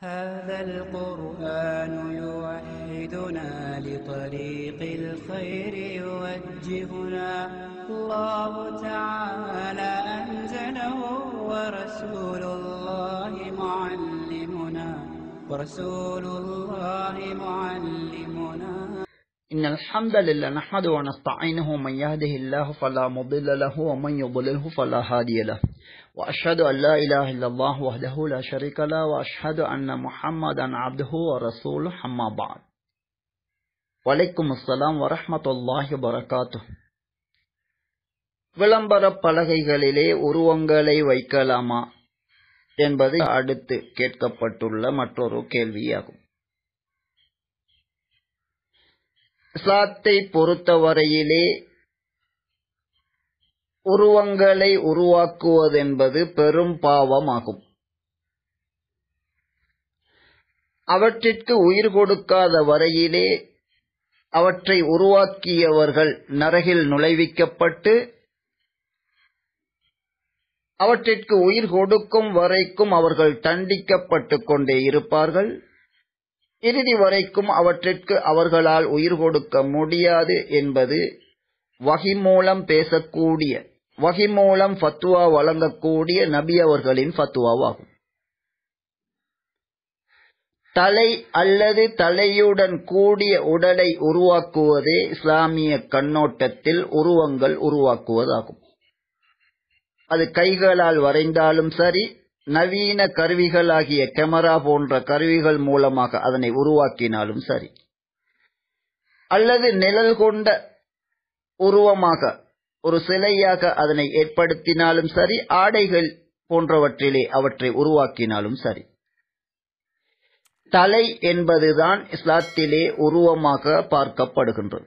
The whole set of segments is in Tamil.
هذا القرآن يوحدنا لطريق الخير يوجهنا الله تعالى أنزله ورسول الله معلمنا ورسول الله معلمنا إن الحمد لله نحمده ونستعينه من يهده الله فلا مضل له ومن يضلله فلا هادي له وأشهد أن لا إله إلا الله وحده لا شريك له وأشهد أن محمدا عبده ورسوله أما بعد وعليكم السلام ورحمة الله وبركاته விளம்பர பலகைகளிலே உருவங்களை வைக்கலாமா என்பது அடுத்து கேட்கப்பட்டுள்ள மற்றொரு கேள்வியாகும் இஸ்லாத்தை பொறுத்தவரையிலே உருவங்களை உருவாக்குவதென்பது பெரும் பாவமாகும் அவற்றிற்கு உயிர் கொடுக்காத வரையிலே அவற்றை உருவாக்கியவர்கள் நரகில் நுழைவிக்கப்பட்டு அவற்றிற்கு உயிர் கொடுக்கும் வரைக்கும் அவர்கள் தண்டிக்கப்பட்டு கொண்டே இருப்பார்கள் இறுதி வரைக்கும் அவற்றிற்கு அவர்களால் உயிர் கொடுக்க முடியாது என்பது வகி மூலம் பேசக்கூடிய வகி மூலம் ஃபத்துவா வழங்கக்கூடிய நபி அவர்களின் ஃபத்துவாவாகும் தலை அல்லது தலையுடன் கூடிய உடலை உருவாக்குவதே இஸ்லாமிய கண்ணோட்டத்தில் உருவங்கள் உருவாக்குவதாகும் அது கைகளால் வரைந்தாலும் சரி நவீன கருவிகளாகிய கேமரா போன்ற கருவிகள் மூலமாக அதனை உருவாக்கினாலும் சரி அல்லது நிழல் கொண்ட உருவமாக ஒரு சிலையாக அதனை ஏற்படுத்தினாலும் சரி ஆடைகள் போன்றவற்றிலே அவற்றை உருவாக்கினாலும் சரி தலை என்பதுதான் இஸ்லாத்திலே உருவமாக பார்க்கப்படுகின்றது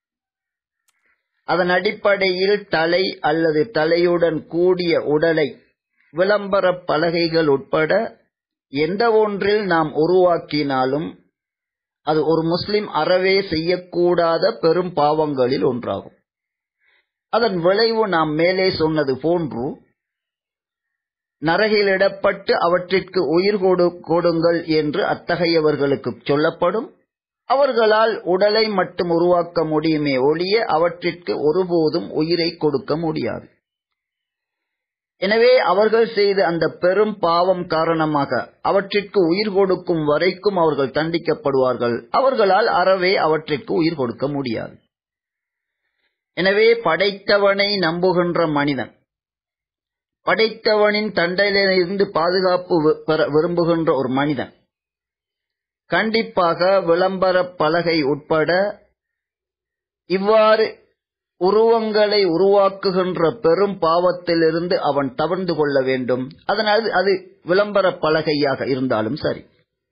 அதன் அடிப்படையில் தலை அல்லது தலையுடன் கூடிய உடலை விளம்பர பலகைகள் உட்பட எந்த ஒன்றில் நாம் உருவாக்கினாலும் அது ஒரு முஸ்லிம் அறவே செய்யக்கூடாத பெரும் பாவங்களில் ஒன்றாகும் அதன் விளைவு நாம் மேலே சொன்னது போன்று நரகிலிடப்பட்டு அவற்றிற்கு உயிர் கொடு கொடுங்கள் என்று அத்தகையவர்களுக்கு சொல்லப்படும் அவர்களால் உடலை மட்டும் உருவாக்க முடியுமே ஒழிய அவற்றிற்கு ஒருபோதும் உயிரை கொடுக்க முடியாது எனவே அவர்கள் செய்த அந்த பெரும் பாவம் காரணமாக அவற்றிற்கு உயிர் கொடுக்கும் வரைக்கும் அவர்கள் தண்டிக்கப்படுவார்கள் அவர்களால் அறவே அவற்றிற்கு உயிர் கொடுக்க முடியாது எனவே படைத்தவனை நம்புகின்ற மனிதன் படைத்தவனின் தண்டையிலிருந்து பாதுகாப்பு பெற விரும்புகின்ற ஒரு மனிதன் கண்டிப்பாக விளம்பர பலகை உட்பட இவ்வாறு உருவங்களை உருவாக்குகின்ற பெரும் பாவத்திலிருந்து அவன் தவிர்ந்து கொள்ள வேண்டும் அதனால் அது விளம்பர பலகையாக இருந்தாலும் சரி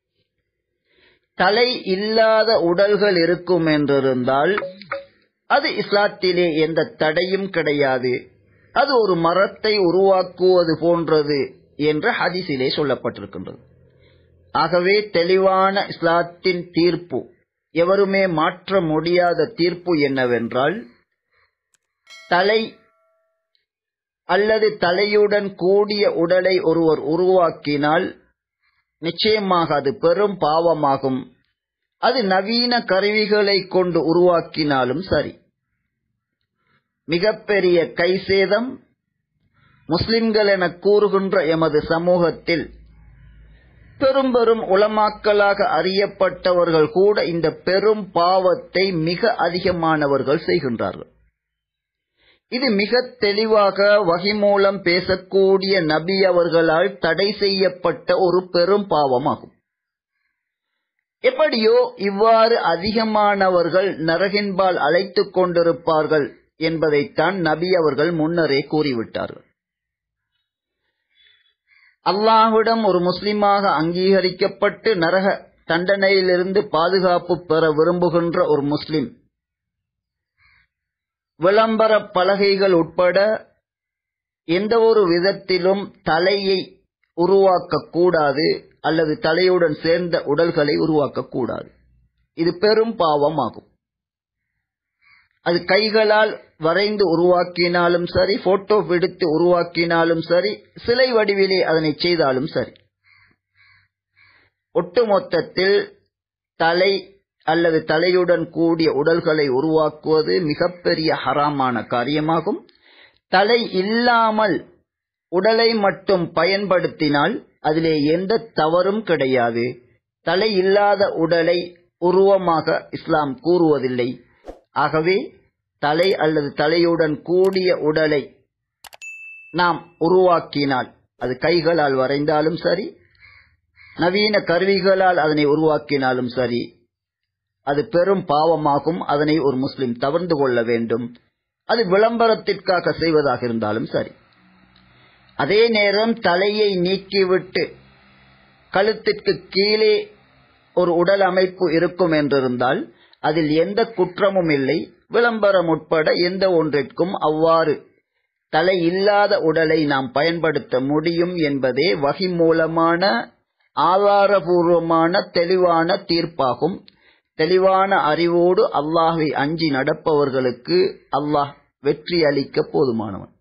தலை இல்லாத உடல்கள் இருக்கும் என்றிருந்தால் அது இஸ்லாத்திலே எந்த தடையும் கிடையாது அது ஒரு மரத்தை உருவாக்குவது போன்றது என்று ஹதிசிலே சொல்லப்பட்டிருக்கின்றது ஆகவே தெளிவான இஸ்லாத்தின் தீர்ப்பு எவருமே மாற்ற முடியாத தீர்ப்பு என்னவென்றால் தலை அல்லது தலையுடன் கூடிய உடலை ஒருவர் உருவாக்கினால் நிச்சயமாக அது பெரும் பாவமாகும் அது நவீன கருவிகளை கொண்டு உருவாக்கினாலும் சரி மிகப்பெரிய கை சேதம் முஸ்லிம்கள் என கூறுகின்ற எமது சமூகத்தில் பெரும் பெரும் உளமாக்களாக அறியப்பட்டவர்கள் கூட இந்த பெரும் பாவத்தை மிக அதிகமானவர்கள் செய்கின்றார்கள் இது மிக தெளிவாக வகி மூலம் பேசக்கூடிய நபி அவர்களால் தடை செய்யப்பட்ட ஒரு பெரும் பாவமாகும் எப்படியோ இவ்வாறு அதிகமானவர்கள் நரகின்பால் அழைத்துக் கொண்டிருப்பார்கள் என்பதைத்தான் நபி அவர்கள் முன்னரே கூறிவிட்டார்கள் அல்லாஹ்விடம் ஒரு முஸ்லிமாக அங்கீகரிக்கப்பட்டு நரக தண்டனையிலிருந்து பாதுகாப்பு பெற விரும்புகின்ற ஒரு முஸ்லிம் விளம்பர பலகைகள் உட்பட எந்த ஒரு விதத்திலும் தலையை உருவாக்கக்கூடாது அல்லது தலையுடன் சேர்ந்த உடல்களை உருவாக்கக்கூடாது இது பெரும் பாவமாகும் அது கைகளால் வரைந்து உருவாக்கினாலும் சரி போட்டோ பிடித்து உருவாக்கினாலும் சரி சிலை வடிவிலே அதனை செய்தாலும் சரி ஒட்டுமொத்தத்தில் தலை அல்லது தலையுடன் கூடிய உடல்களை உருவாக்குவது மிகப்பெரிய ஹராமான காரியமாகும் தலை இல்லாமல் உடலை மட்டும் பயன்படுத்தினால் அதிலே எந்த தவறும் கிடையாது தலை இல்லாத உடலை உருவமாக இஸ்லாம் கூறுவதில்லை ஆகவே தலை அல்லது தலையுடன் கூடிய உடலை நாம் உருவாக்கினால் அது கைகளால் வரைந்தாலும் சரி நவீன கருவிகளால் அதனை உருவாக்கினாலும் சரி அது பெரும் பாவமாகும் அதனை ஒரு முஸ்லிம் தவிர்ந்து கொள்ள வேண்டும் அது விளம்பரத்திற்காக செய்வதாக இருந்தாலும் சரி அதே நேரம் தலையை நீக்கிவிட்டு கழுத்திற்கு கீழே ஒரு உடல் அமைப்பு இருக்கும் என்றிருந்தால் அதில் எந்த குற்றமும் இல்லை விளம்பரம் உட்பட எந்த ஒன்றிற்கும் அவ்வாறு தலை இல்லாத உடலை நாம் பயன்படுத்த முடியும் என்பதே வகி மூலமான ஆதாரபூர்வமான தெளிவான தீர்ப்பாகும் தெளிவான அறிவோடு அல்லாஹை அஞ்சி நடப்பவர்களுக்கு அல்லாஹ் வெற்றி அளிக்க போதுமானவன்